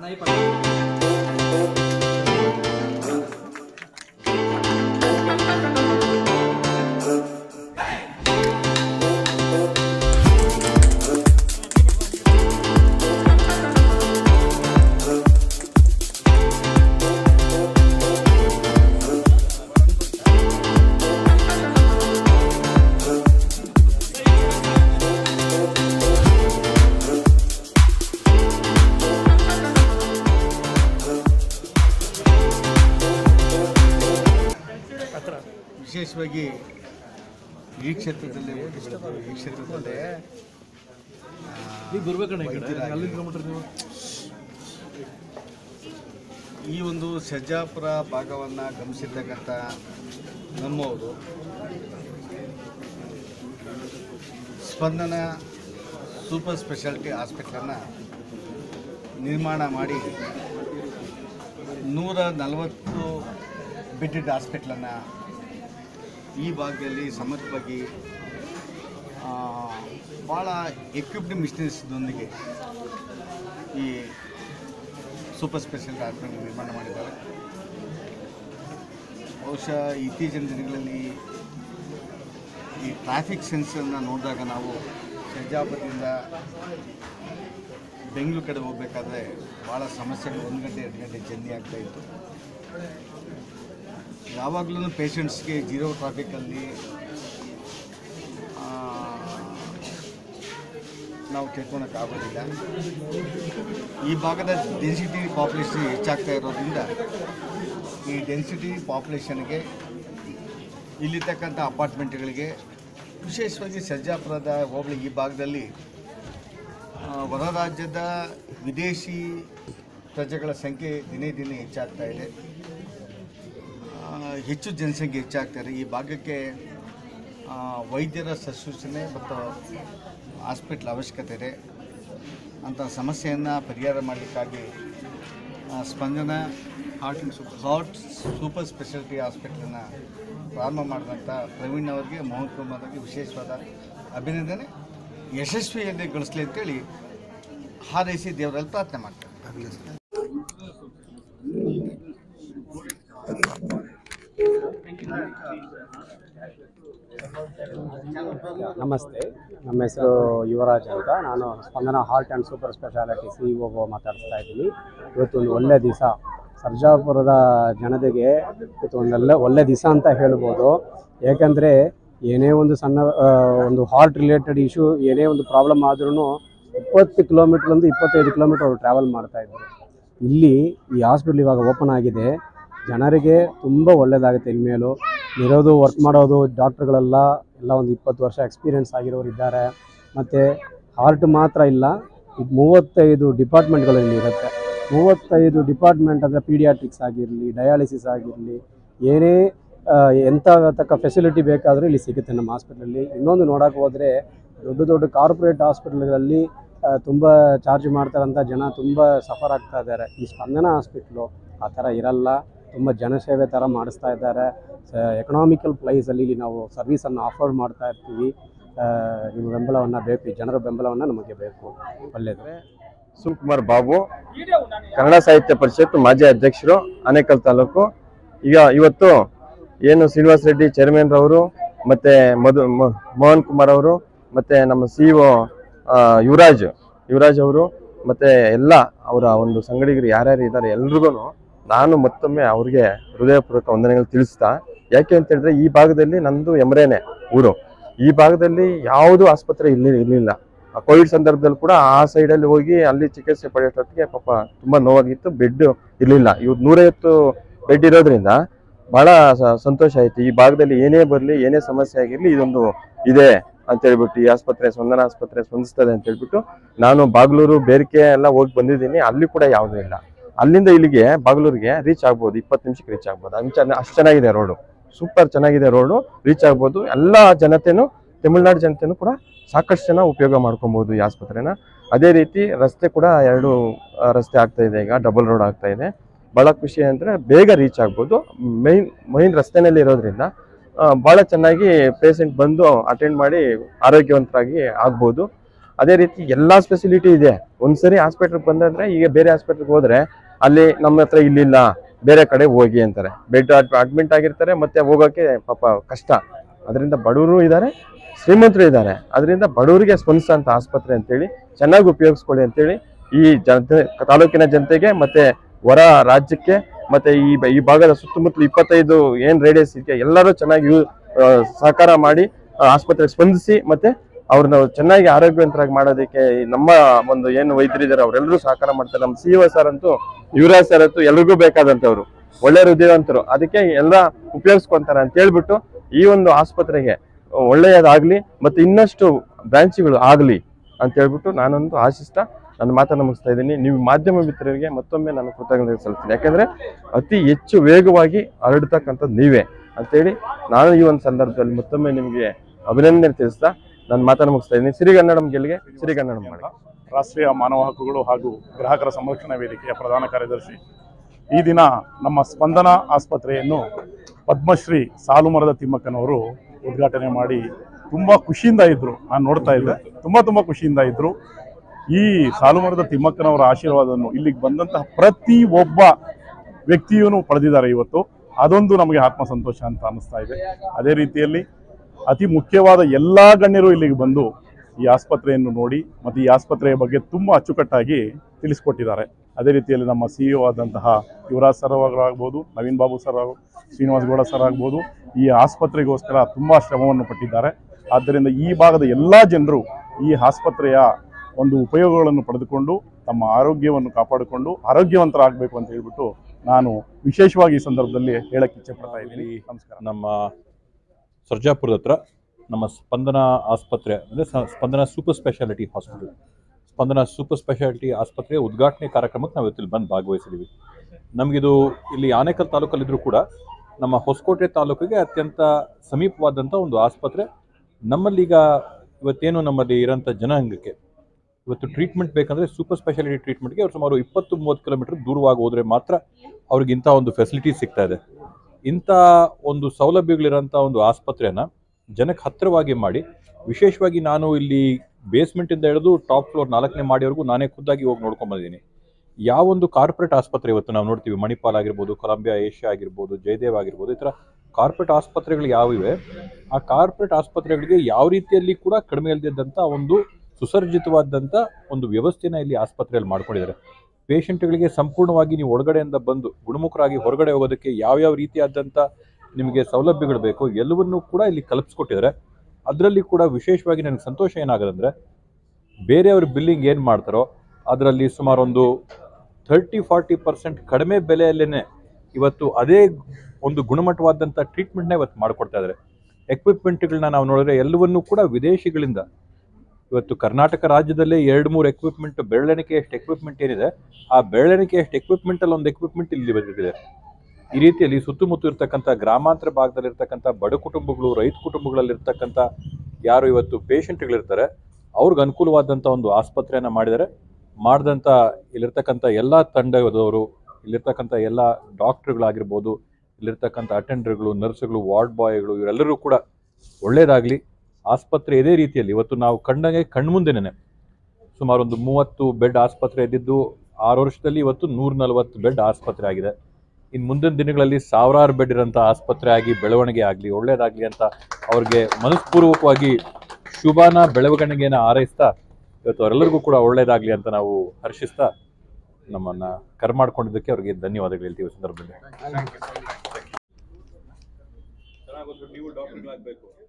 ವಿಶೇಷವಾಗಿ ಈ ಕ್ಷೇತ್ರದಲ್ಲಿ ಹುಟ್ಟಿ ಬೆಳೆದು ಈ ಕ್ಷೇತ್ರದಲ್ಲಿ ನೀವು ಬರ್ಬೇಕಣ್ಣ ಈ ಕಡೆ ವೈದ್ಯರಾಗಿ- ಅಲ್ಲಿ ಕಿಲೋಮೀಟರ್ ನೀವು ಈ ಒಂದು ಸರ್ಜಾಪುರ ಭಾಗವನ್ನು ಗಮನಿಸಿರ್ತಕ್ಕಂಥ ನಮ್ಮವರು ಸ್ಪಂದನ ಸೂಪರ್ ಸ್ಪೆಷಾಲಿಟಿ ಹಾಸ್ಪಿಟ್ಲನ್ನು ನಿರ್ಮಾಣ ಮಾಡಿ ನೂರ ನಲವತ್ತು ಬೆಡ್ಡೆಡ್ ಹಾಸ್ಪಿಟ್ಲನ್ನು ಈ ಭಾಗದಲ್ಲಿ ಸಮರ್ಪವಾಗಿ ಆ, ಭಾಳ ಎಕ್ವಿಪ್ಡ್ ಮಿಷನರೀಸ್ದೊಂದಿಗೆ ಈ ಸೂಪರ್ ಸ್ಪೆಷಲ್ ಹಾಸ್ಪಿಟಲ್ ನಿರ್ಮಾಣ ಮಾಡಿದ್ದಾರೆ ಬಹುಶಃ ಇತ್ತೀಚಿನ ದಿನಗಳಲ್ಲಿ ಈ ಟ್ರಾಫಿಕ್ ಸೆನ್ಸನ್ನು ನೋಡಿದಾಗ ನಾವು ಸರ್ಜಾಪುರದಿಂದ ಬೆಂಗಳೂರು ಕಡೆ ಹೋಗಬೇಕಾದ್ರೆ ಭಾಳ ಸಮಸ್ಯೆಗಳು ಒಂದು ಗಂಟೆ ಎರಡು ಗಂಟೆ ಜರ್ನಿ ಆಗ್ತಾ ಇತ್ತು ಯಾವಾಗಲೂ ಪೇಷಂಟ್ಸ್ಗೆ ಜೀರೋ ಟ್ರಾಫಿಕಲ್ಲಿ ಆ, ನಾವು ತಿಳ್ಕೊಳಕ್ಕಾಗೋದಿಲ್ಲ ಈ ಭಾಗದ ಡೆನ್ಸಿಟಿ ಪಾಪ್ಯುಲೇಷನ್ ಹೆಚ್ಚಾಗ್ತಾ ಇರೋದ್ರಿಂದ ಈ ಡೆನ್ಸಿಟಿ ಪಾಪ್ಯುಲೇಷನ್ಗೆ ಇಲ್ಲಿರ್ತಕ್ಕಂಥ ಅಪಾರ್ಟ್ಮೆಂಟ್ಗಳಿಗೆ ವಿಶೇಷವಾಗಿ ಸರ್ಜಾಪುರದ ಹೋಬಳಿ ಈ ಭಾಗದಲ್ಲಿ ಆ, ಹೊರ ರಾಜ್ಯದ ವಿದೇಶಿ ಪ್ರಜೆಗಳ ಸಂಖ್ಯೆ ದಿನೇ ದಿನೇ ಹೆಚ್ಚಾಗ್ತಾ ಇದೆ ಆ, ಹೆಚ್ಚು ಜನಸಂಖ್ಯೆ ಹೆಚ್ಚಾಗ್ತಾ ಇದೆ ಈ ಭಾಗಕ್ಕೆ ಆ, ವೈದ್ಯರ ಶುಶ್ರೂಷಣೆ ಮತ್ತು ಹಾಸ್ಪಿಟ್ಲ್ ಅವಶ್ಯಕತೆ ಇದೆ ಅಂಥ ಸಮಸ್ಯೆಯನ್ನು ಪರಿಹಾರ ಮಾಡಲಿಕ್ಕಾಗಿ ಆ, Spandana heart and super heart super speciality ಹಾಸ್ಪಿಟ್ಲನ್ನು ಪ್ರಾರಂಭ ಮಾಡಿದಂಥ ಪ್ರವೀಣ್ ಅವರಿಗೆ ಮೋಹನ್ ಕುಮಾರ್ ಅವರಿಗೆ ವಿಶೇಷವಾದ ಅಭಿನಂದನೆ ಯಶಸ್ವಿಯಲ್ಲಿ ಗಳಿಸಲಿ ಅಂತೇಳಿ ಹಾರೈಸಿ ದೇವರಲ್ಲಿ ಪ್ರಾರ್ಥನೆ ಮಾಡ್ತಾರೆ ನಮಸ್ತೆ ನಮ್ಮ ಹೆಸರು ಯುವರಾಜ್ ಅಂತ ನಾನು Spandana heart and super speciality C O ಮಾತಾಡಿಸ್ತಾ ಇದ್ದೀನಿ ಇವತ್ತು ಒಂದು ಒಳ್ಳೆ ದಿವಸ ಸರ್ಜಾಪುರದ ಜನತೆಗೆ ಇವತ್ತು ಒಂದೆಲ್ಲ ಒಳ್ಳೆ ದಿವಸ ಅಂತ ಹೇಳ್ಬೋದು ಯಾಕಂದರೆ ಏನೇ ಒಂದು ಸಣ್ಣ ಆ, ಒಂದು ಹಾರ್ಟ್ ರಿಲೇಟೆಡ್ ಇಶ್ಯೂ ಏನೇ ಒಂದು ಪ್ರಾಬ್ಲಮ್ ಆದ್ರೂ ಇಪ್ಪತ್ತು ಕಿಲೋಮೀಟ್ರಿಂದ ಇಪ್ಪತ್ತೈದು ಕಿಲೋಮೀಟರ್ ಅವರು ಟ್ರಾವೆಲ್ ಮಾಡ್ತಾ ಇದ್ದಾರೆ ಇಲ್ಲಿ ಈ ಹಾಸ್ಪಿಟ್ಲ್ ಇವಾಗ ಓಪನ್ ಆಗಿದೆ ಜನರಿಗೆ ತುಂಬ ಒಳ್ಳೆಯದಾಗುತ್ತೆ ಇನ್ಮೇಲು ಇರೋದು ವರ್ಕ್ ಮಾಡೋದು ಡಾಕ್ಟ್ರುಗಳೆಲ್ಲ ಎಲ್ಲ ಒಂದು ಇಪ್ಪತ್ತು ವರ್ಷ ಎಕ್ಸ್ಪೀರಿಯೆನ್ಸ್ ಆಗಿರೋರು ಇದ್ದಾರೆ ಮತ್ತು ಹಾರ್ಟ್ ಮಾತ್ರ ಇಲ್ಲ ಇದು ಮೂವತ್ತೈದು ಡಿಪಾರ್ಟ್ಮೆಂಟ್ಗಳಲ್ಲಿ ಇರುತ್ತೆ ಮೂವತ್ತೈದು ಡಿಪಾರ್ಟ್ಮೆಂಟ್ ಅಂದರೆ ಪೀಡಿಯಾಟ್ರಿಕ್ಸ್ ಆಗಿರಲಿ ಡಯಾಲಿಸಿಸ್ ಆಗಿರಲಿ ಏನೇ ಆ, ಎಂಥ ತಕ್ಕ ಫೆಸಿಲಿಟಿ ಬೇಕಾದರೂ ಇಲ್ಲಿ ಸಿಗುತ್ತೆ ನಮ್ಮ ಹಾಸ್ಪಿಟ್ಲಲ್ಲಿ ಇನ್ನೊಂದು ನೋಡೋಕೆ ಹೋದರೆ ದೊಡ್ಡ ದೊಡ್ಡ ಕಾರ್ಪೊರೇಟ್ ಹಾಸ್ಪಿಟ್ಲ್ಗಳಲ್ಲಿ ತುಂಬ ಚಾರ್ಜ್ ಮಾಡ್ತಾರಂಥ ಜನ ತುಂಬ ಸಫರ್ ಆಗ್ತಾ ಇದ್ದಾರೆ ಈ ಸ್ಪಂದನ ಹಾಸ್ಪಿಟ್ಲು ಆ ಥರ ಇರಲ್ಲ ತುಂಬ ಜನಸೇವೆ ಥರ ಮಾಡಿಸ್ತಾ ಇದ್ದಾರೆ ಎಕನಾಮಿಕಲ್ ಪ್ರೈಸಲ್ಲಿ ಇಲ್ಲಿ ನಾವು ಸರ್ವಿಸನ್ನು ಆಫರ್ ಮಾಡ್ತಾ ಇರ್ತೀವಿ ಆ, ನಿಮ್ಮ ಬೆಂಬಲವನ್ನು ಬೇಕು ಈ ಜನರ ಬೆಂಬಲವನ್ನು ನಮಗೆ ಬೇಕು ಒಳ್ಳೆಯದು ಸುಕುಮಾರ್ ಬಾಬು ಕನ್ನಡ ಸಾಹಿತ್ಯ ಪರಿಷತ್ ಮಾಜಿ ಅಧ್ಯಕ್ಷರು ಆನೇಕಲ್ ತಾಲೂಕು ಈಗ ಇವತ್ತು ಏನು ಶ್ರೀನಿವಾಸ್ ರೆಡ್ಡಿ ಚೇರ್ಮನ್ ರವರು ಮತ್ತೆ ಮಧು ಮ- ಮೋಹನ್ ಕುಮಾರ್ ಅವರು ಮತ್ತೆ ನಮ್ಮ ಸಿ ಒ ಯುವರಾಜ್ ಯುವರಾಜ್ ಅವರು ಮತ್ತೆ ಎಲ್ಲ ಅವರ ಒಂದು ಸಂಗಡಿಗರು ಯಾರ್ಯಾರು ಇದ್ದಾರೆ ಎಲ್ರಿಗೂ ನಾನು ಮತ್ತೊಮ್ಮೆ ಅವ್ರಿಗೆ ಹೃದಯಪೂರ್ವಕ ವಂದನೆಗಳು ತಿಳಿಸ್ತಾ ಯಾಕೆ ಅಂತ ಹೇಳಿದ್ರೆ ಈ ಭಾಗದಲ್ಲಿ ನಂದು ಎಮ್ರೇನೆ ಊರು ಈ ಭಾಗದಲ್ಲಿ ಯಾವುದು ಆಸ್ಪತ್ರೆ ಇಲ್ಲಿ ಇರಲಿಲ್ಲ ಕೋವಿಡ್ ಸಂದರ್ಭದಲ್ಲಿ ಕೂಡ ಆ ಸೈಡಲ್ಲಿ ಹೋಗಿ ಅಲ್ಲಿ ಚಿಕಿತ್ಸೆ ಪಡೆಯೋಷ್ಟೊತ್ತಿಗೆ ಪಾಪ ತುಂಬಾ ನೋವಾಗಿತ್ತು ಬೆಡ್ ಇರಲಿಲ್ಲ ಇವ್ರು ನೂರೈವತ್ತು ಬೆಡ್ ಇರೋದ್ರಿಂದ ಬಹಳ ಸ- ಸಂತೋಷ ಆಯ್ತು ಈ ಭಾಗದಲ್ಲಿ ಏನೇ ಬರಲಿ ಏನೇ ಸಮಸ್ಯೆ ಆಗಿರಲಿ ಇದೊಂದು ಇದೆ ಅಂತ ಹೇಳ್ಬಿಟ್ಟು ಈ ಆಸ್ಪತ್ರೆ ಸ್ಪಂದನ ಆಸ್ಪತ್ರೆ ಸ್ಪಂದಿಸ್ತದೆ ಅಂತ ಹೇಳ್ಬಿಟ್ಟು ನಾನು ಬಾಗ್ಲೂರು ಬೇರಿಕೆ ಎಲ್ಲ ಹೋಗಿ ಬಂದಿದ್ದೀನಿ ಅಲ್ಲಿ ಕೂಡ ಯಾವುದೂ ಇಲ್ಲ ಅಲ್ಲಿಂದ ಇಲ್ಲಿಗೆ ಬಾಗ್ಲೂರಿಗೆ ರೀಚ್ ಆಗ್ಬೋದು ಇಪ್ಪತ್ತು ನಿಮಿಷಕ್ಕೆ ರೀಚ್ ಆಗ್ಬೋದು ಅಂಚ ಅಷ್ಟು ಚೆನ್ನಾಗಿದೆ ರೋಡು ಸೂಪರ್ ಚೆನ್ನಾಗಿದೆ ರೋಡು ರೀಚ್ ಆಗ್ಬೋದು ಎಲ್ಲ ಜನತೆನೂ ತಮಿಳ್ನಾಡು ಜನತೆನೂ ಕೂಡ ಸಾಕಷ್ಟು ಜನ ಉಪಯೋಗ ಮಾಡ್ಕೊಬೋದು ಈ ಆಸ್ಪತ್ರೆನ ಅದೇ ರೀತಿ ರಸ್ತೆ ಕೂಡ ಎರಡು ಆ, ರಸ್ತೆ ಆಗ್ತಾ ಇದೆ ಈಗ ಡಬಲ್ ರೋಡ್ ಆಗ್ತಾ ಇದೆ ಭಾಳ ಖುಷಿ ಅಂದರೆ ಬೇಗ ರೀಚ್ ಆಗ್ಬೋದು ಮೈನ್ ಮೈನ್ ರಸ್ತೆನಲ್ಲಿ ಇರೋದ್ರಿಂದ ಭಾಳ ಚೆನ್ನಾಗಿ ಪೇಷಂಟ್ ಬಂದು ಅಟೆಂಡ್ ಮಾಡಿ ಆರೋಗ್ಯವಂತರಾಗಿ ಆಗ್ಬೋದು ಅದೇ ರೀತಿ ಎಲ್ಲಾ ಫೆಸಿಲಿಟಿ ಇದೆ ಒಂದ್ಸರಿ ಹಾಸ್ಪಿಟಲ್ಗೆ ಬಂದಂದ್ರೆ ಈಗ ಬೇರೆ ಹಾಸ್ಪಿಟಲ್ಗೆ ಹೋದ್ರೆ ಅಲ್ಲಿ ನಮ್ಮ ಹತ್ರ ಇಲ್ಲಿಲ್ಲ ಬೇರೆ ಕಡೆ ಹೋಗಿ ಅಂತಾರೆ ಬೆಡ್ ಅಡ್ಮಿಟ್ ಆಗಿರ್ತಾರೆ ಮತ್ತೆ ಹೋಗೋಕೆ ಪಾಪ ಕಷ್ಟ ಅದರಿಂದ ಬಡವರು ಇದ್ದಾರೆ ಶ್ರೀಮಂತರು ಇದ್ದಾರೆ ಅದರಿಂದ ಬಡವರಿಗೆ ಸ್ಪಂದಿಸಂತ ಆಸ್ಪತ್ರೆ ಅಂತೇಳಿ ಚೆನ್ನಾಗಿ ಉಪಯೋಗಿಸ್ಕೊಳ್ಳಿ ಅಂತೇಳಿ ಈ ಜನತೆ ತಾಲೂಕಿನ ಜನತೆಗೆ ಮತ್ತೆ ಹೊರ ರಾಜ್ಯಕ್ಕೆ ಮತ್ತೆ ಈ ಬ- ಈ ಭಾಗದ ಸುತ್ತಮುತ್ತಲು ಇಪ್ಪತ್ತೈದು ಏನ್ ರೇಡಿಯಸ್ ಇದೆಯಾ ಎಲ್ಲರೂ ಚೆನ್ನಾಗಿ ಯೂ- ಆ, ಸಹಕಾರ ಮಾಡಿ ಆ, ಆಸ್ಪತ್ರೆಗೆ ಸ್ಪಂದಿಸಿ ಮತ್ತೆ ಅವ್ರನ್ನ ಚೆನ್ನಾಗಿ ಆರೋಗ್ಯವಂತರಾಗಿ ಮಾಡೋದಕ್ಕೆ ಈ ನಮ್ಮ ಒಂದು ಏನು ವೈದ್ಯರಿದ್ದಾರೆ ಅವರೆಲ್ಲರೂ ಸಹಕಾರ ಮಾಡ್ತಾರೆ ನಮ್ಮ ಸಿ ಸರ್ ಅಂತೂ ಯುವರಾಜ್ ಸರ್ ಅಂತೂ ಎಲ್ರಿಗೂ ಬೇಕಾದಂತವ್ರು ಒಳ್ಳೆ ಹೃದಯವಂತರು ಅದಕ್ಕೆ ಎಲ್ಲ ಉಪಯೋಗಿಸ್ಕೊಂತಾರೆ ಅಂತ ಹೇಳ್ಬಿಟ್ಟು ಈ ಒಂದು ಆಸ್ಪತ್ರೆಗೆ ಒಳ್ಳೆಯದಾಗ್ಲಿ ಮತ್ತೆ ಇನ್ನಷ್ಟು ಬ್ರಾಂಚ್ಗಳು ಆಗ್ಲಿ ಅಂತ ಹೇಳ್ಬಿಟ್ಟು ನಾನೊಂದು ಆಶಿಸ್ತಾ ನನ್ನ ಮಾತನ್ನ ಮುಗಿಸ್ತಾ ಇದ್ದೀನಿ ನೀವು ಮಾಧ್ಯಮ ಮಿತ್ರರಿಗೆ ಮತ್ತೊಮ್ಮೆ ನಾನು ಕೃತಜ್ಞತೆ ಸಲ್ಲಿಸ್ತೀನಿ ಯಾಕಂದ್ರೆ ಅತಿ ಹೆಚ್ಚು ವೇಗವಾಗಿ ಹರಡ್ತಕ್ಕಂಥದ್ದು ನೀವೇ ಅಂತೇಳಿ ನಾನು ಈ ಒಂದು ಸಂದರ್ಭದಲ್ಲಿ ಮತ್ತೊಮ್ಮೆ ನಿಮಗೆ ಅಭಿನಂದನೆ ತಿಳಿಸ್ತಾ ನನ್ನ ಮಾತನ್ನ ಮುಗಿಸ್ತಾ ಇದ್ದೀನಿ ಸಿರಿಗನ್ನಡಂ ಗೆಲ್ಗೆ ಸಿರಿಗನ್ನಡಂ ಮಾಡಿ ರಾಷ್ಟ್ರೀಯ ಮಾನವ ಹಕ್ಕುಗಳು ಹಾಗೂ ಗ್ರಾಹಕರ ಸಂರಕ್ಷಣಾ ವೇದಿಕೆಯ ಪ್ರಧಾನ ಕಾರ್ಯದರ್ಶಿ ಈ ದಿನ ನಮ್ಮ ಸ್ಪಂದನ ಆಸ್ಪತ್ರೆಯನ್ನು ಪದ್ಮಶ್ರೀ ಸಾಲುಮರದ ತಿಮ್ಮಕ್ಕನವರು ಉದ್ಘಾಟನೆ ಮಾಡಿ ತುಂಬ ಖುಷಿಯಿಂದ ಇದ್ದರು ನಾನು ನೋಡ್ತಾ ಇದ್ದೆ ತುಂಬ ತುಂಬ ಖುಷಿಯಿಂದ ಇದ್ದರು ಈ ಸಾಲುಮರದ ತಿಮ್ಮಕ್ಕನವರ ಆಶೀರ್ವಾದವನ್ನು ಇಲ್ಲಿಗೆ ಬಂದಂತಹ ಪ್ರತಿ ಒಬ್ಬ ವ್ಯಕ್ತಿಯೂ ಪಡೆದಿದ್ದಾರೆ ಇವತ್ತು ಅದೊಂದು ನಮಗೆ ಆತ್ಮಸಂತೋಷ ಅಂತ ಅನ್ನಿಸ್ತಾ ಇದೆ ಅದೇ ರೀತಿಯಲ್ಲಿ ಅತಿ ಮುಖ್ಯವಾದ ಎಲ್ಲ ಗಣ್ಯರು ಇಲ್ಲಿಗೆ ಬಂದು ಈ ಆಸ್ಪತ್ರೆಯನ್ನು ನೋಡಿ ಮತ್ತು ಈ ಆಸ್ಪತ್ರೆಯ ಬಗ್ಗೆ ತುಂಬ ಅಚ್ಚುಕಟ್ಟಾಗಿ ತಿಳಿಸ್ಕೊಟ್ಟಿದ್ದಾರೆ ಅದೇ ರೀತಿಯಲ್ಲಿ ನಮ್ಮ ಸಿ ಇ ಆದಂತಹ ಯುವರಾಜ್ ಸರ್ ಆಗ್ಬೋದು ನವೀನ್ ಬಾಬು ಸರ್ ಆಗ್ಬೋದು, ಶ್ರೀನಿವಾಸ್ ಗೌಡ ಸರ್ ಆಗ್ಬೋದು ಈ ಆಸ್ಪತ್ರೆಗೋಸ್ಕರ ತುಂಬ ಶ್ರಮವನ್ನು ಪಟ್ಟಿದ್ದಾರೆ ಆದ್ದರಿಂದ ಈ ಭಾಗದ ಎಲ್ಲ ಜನರು ಈ ಆಸ್ಪತ್ರೆಯ ಒಂದು ಉಪಯೋಗಗಳನ್ನು ಪಡೆದುಕೊಂಡು ತಮ್ಮ ಆರೋಗ್ಯವನ್ನು ಕಾಪಾಡಿಕೊಂಡು ಆರೋಗ್ಯವಂತರಾಗಬೇಕು ಅಂತ ಹೇಳ್ಬಿಟ್ಟು ನಾನು ವಿಶೇಷವಾಗಿ ಈ ಸಂದರ್ಭದಲ್ಲಿ ಹೇಳಕ್ಕೆ ಇಚ್ಛೆ ಪಡ್ತಾ ಇದ್ದೀನಿ ನಮಸ್ಕಾರ ನಮ್ಮ ಸರ್ಜಾಪುರದ ಹತ್ರ ನಮ್ಮ ಸ್ಪಂದನ ಆಸ್ಪತ್ರೆ ಅಂದರೆ Spandana super speciality hospital Spandana super speciality ಆಸ್ಪತ್ರೆ ಉದ್ಘಾಟನೆ ಕಾರ್ಯಕ್ರಮಕ್ಕೆ ನಾವು ಇವತ್ತಿಲ್ಲಿ ಬಂದು ಭಾಗವಹಿಸಿದ್ದೀವಿ ನಮಗಿದು ಇಲ್ಲಿ ಆನೇಕಲ್ ತಾಲೂಕಲ್ಲಿದ್ದರೂ ಕೂಡ ನಮ್ಮ ಹೊಸಕೋಟೆ ತಾಲೂಕಿಗೆ ಅತ್ಯಂತ ಸಮೀಪವಾದಂಥ ಒಂದು ಆಸ್ಪತ್ರೆ ನಮ್ಮಲ್ಲೀಗ ಇವತ್ತೇನು ನಮ್ಮಲ್ಲಿ ಇರೋಂಥ ಜನಾಂಗಕ್ಕೆ ಇವತ್ತು ಟ್ರೀಟ್ಮೆಂಟ್ ಬೇಕಂದರೆ ಸೂಪರ್ ಸ್ಪೆಷಾಲಿಟಿ ಟ್ರೀಟ್ಮೆಂಟ್ಗೆ ಅವ್ರು ಸುಮಾರು ಇಪ್ಪತ್ತು ಮೂವತ್ತು ಕಿಲೋಮೀಟರ್ ದೂರವಾಗಿ ಹೋದರೆ ಮಾತ್ರ ಅವ್ರಿಗೆ ಇಂಥ ಒಂದು ಫೆಸಿಲಿಟಿ ಸಿಗ್ತಾ ಇದೆ ಇಂಥ ಒಂದು ಸೌಲಭ್ಯಗಳಿರೋಂಥ ಒಂದು ಆಸ್ಪತ್ರೆನ ಜನಕ್ಕೆ ಹತ್ತಿರವಾಗಿ ಮಾಡಿ ವಿಶೇಷವಾಗಿ ನಾನು ಇಲ್ಲಿ ಬೇಸ್ಮೆಂಟಿಂದ ಹಿಡಿದು ಟಾಪ್ ಫ್ಲೋರ್ ನಾಲ್ಕನೇ ಮಾಡಿವರೆಗೂ ನಾನೇ ಖುದ್ದಾಗಿ ಹೋಗಿ ನೋಡ್ಕೊಂಡ್ ಬಂದಿದ್ದೀನಿ ಯಾವೊಂದು ಕಾರ್ಪೊರೇಟ್ ಆಸ್ಪತ್ರೆ ಇವತ್ತು ನಾವು ನೋಡ್ತೀವಿ ಮಣಿಪಾಲ್ ಆಗಿರ್ಬೋದು ಕೊಲಂಬಿಯಾ ಏಷ್ಯಾ ಆಗಿರ್ಬೋದು ಜಯದೇವ್ ಆಗಿರ್ಬೋದು ಈ ಥರ ಕಾರ್ಪೊರೇಟ್ ಆಸ್ಪತ್ರೆಗಳು ಯಾವಿವೆ ಆ ಕಾರ್ಪೊರೇಟ್ ಆಸ್ಪತ್ರೆಗಳಿಗೆ ಯಾವ ರೀತಿಯಲ್ಲಿ ಕೂಡ ಕಡಿಮೆ ಇಲ್ಲದಿದ್ದಂಥ ಒಂದು ಸುಸರ್ಜಿತವಾದಂಥ ಒಂದು ವ್ಯವಸ್ಥೆನ ಇಲ್ಲಿ ಆಸ್ಪತ್ರೆಯಲ್ಲಿ ಮಾಡ್ಕೊಂಡಿದ್ದಾರೆ ಪೇಷಂಟ್ಗಳಿಗೆ ಸಂಪೂರ್ಣವಾಗಿ ನೀವು ಒಳಗಡೆಯಿಂದ ಬಂದು ಗುಣಮುಖರಾಗಿ ಹೊರಗಡೆ ಹೋಗೋದಕ್ಕೆ ಯಾವ್ಯಾವ ರೀತಿಯಾದಂಥ ನಿಮಗೆ ಸೌಲಭ್ಯಗಳು ಬೇಕು ಎಲ್ಲವನ್ನೂ ಕೂಡ ಇಲ್ಲಿ ಕಲ್ಪಿಸ್ಕೊಟ್ಟಿದ್ದಾರೆ ಅದರಲ್ಲಿ ಕೂಡ ವಿಶೇಷವಾಗಿ ನನಗೆ ಸಂತೋಷ ಏನಾಗೋದಂದ್ರೆ ಬೇರೆಯವ್ರ ಬಿಲ್ಲಿಂಗ್ ಏನು ಮಾಡ್ತಾರೋ ಅದರಲ್ಲಿ ಸುಮಾರು ಒಂದು ಥರ್ಟಿ ಫಾರ್ಟಿ ಪರ್ಸೆಂಟ್ ಕಡಿಮೆ ಬೆಲೆಯಲ್ಲೇ ಇವತ್ತು ಅದೇ ಒಂದು ಗುಣಮಟ್ಟವಾದಂಥ ಟ್ರೀಟ್ಮೆಂಟ್ನ ಇವತ್ತು ಮಾಡಿಕೊಡ್ತಾ ಇದ್ದಾರೆ ಎಕ್ವಿಪ್ಮೆಂಟ್ಗಳನ್ನ ನಾವು ನೋಡಿದ್ರೆ ಎಲ್ಲವನ್ನೂ ಕೂಡ ವಿದೇಶಿಗಳಿಂದ ಇವತ್ತು ಕರ್ನಾಟಕ ರಾಜ್ಯದಲ್ಲೇ ಎರಡು ಮೂರು ಎಕ್ವಿಪ್ಮೆಂಟ್ ಬೆರಳೆಣಿಕೆಯಷ್ಟು ಎಕ್ವಿಪ್ಮೆಂಟ್ ಏನಿದೆ ಆ ಬೆರಳೆಣಿಕೆಯಷ್ಟು ಎಕ್ವಿಪ್ಮೆಂಟಲ್ಲಿ ಒಂದು ಎಕ್ವಿಪ್ಮೆಂಟ್ ಇಲ್ಲಿ ಬಂದಿದೆ ಈ ರೀತಿಯಲ್ಲಿ ಸುತ್ತಮುತ್ತ ಇರ್ತಕ್ಕಂಥ ಗ್ರಾಮಾಂತರ ಭಾಗದಲ್ಲಿರ್ತಕ್ಕಂಥ ಬಡ ಕುಟುಂಬಗಳು ರೈತ ಕುಟುಂಬಗಳಲ್ಲಿರ್ತಕ್ಕಂಥ ಯಾರು ಇವತ್ತು ಪೇಷಂಟ್ಗಳಿರ್ತಾರೆ ಅವ್ರಿಗೆ ಅನುಕೂಲವಾದಂಥ ಒಂದು ಆಸ್ಪತ್ರೆಯನ್ನು ಮಾಡಿದ್ದಾರೆ ಮಾಡಿದಂಥ ಇಲ್ಲಿರ್ತಕ್ಕಂಥ ಎಲ್ಲ ತಂಡದವರು ಇಲ್ಲಿರ್ತಕ್ಕಂಥ ಎಲ್ಲ ಡಾಕ್ಟ್ರುಗಳಾಗಿರ್ಬೋದು ಇಲ್ಲಿರ್ತಕ್ಕಂಥ ಅಟೆಂಡರ್ಗಳು ನರ್ಸ್ಗಳು ವಾರ್ಡ್ ಬಾಯ್ಗಳು ಇವರೆಲ್ಲರೂ ಕೂಡ ಒಳ್ಳೇದಾಗಲಿ ಆಸ್ಪತ್ರೆ ಇದೇ ರೀತಿಯಲ್ಲಿ ಇವತ್ತು ನಾವು ಕಂಡಂಗೆ ಕಣ್ಮುಂದೆನೇ ಸುಮಾರು ಒಂದು ಮೂವತ್ತು ಬೆಡ್ ಆಸ್ಪತ್ರೆ ಇದ್ದಿದ್ದು ಆರು ವರ್ಷದಲ್ಲಿ ಇವತ್ತು ನೂರ ನಲವತ್ತು ಬೆಡ್ ಆಸ್ಪತ್ರೆ ಆಗಿದೆ ಇನ್ನು ಮುಂದಿನ ದಿನಗಳಲ್ಲಿ ಸಾವಿರಾರು ಬೆಡ್ ಇರೋಂಥ ಆಸ್ಪತ್ರೆ ಆಗಿ ಬೆಳವಣಿಗೆ ಆಗಲಿ ಒಳ್ಳೇದಾಗಲಿ ಅಂತ ಅವ್ರಿಗೆ ಮನಸ್ಪೂರ್ವಕವಾಗಿ ಶುಭಾನ ಬೆಳವಣಿಗೆನ ಹಾರೈಸ್ತಾ ಇವತ್ತು ಅವರೆಲ್ಲರಿಗೂ ಕೂಡ ಒಳ್ಳೇದಾಗಲಿ ಅಂತ ನಾವು ಹರ್ಷಿಸ್ತಾ ನಮ್ಮನ್ನ ಕರೆ ಮಾಡ್ಕೊಂಡಿದ್ದಕ್ಕೆ ಅವ್ರಿಗೆ ಧನ್ಯವಾದಗಳು ಹೇಳ್ತೀವಿ ಈ ಸಂದರ್ಭದಲ್ಲಿ ನೀವು ಡಾಕ್ಟರ್ಗಳಾಗಬೇಕು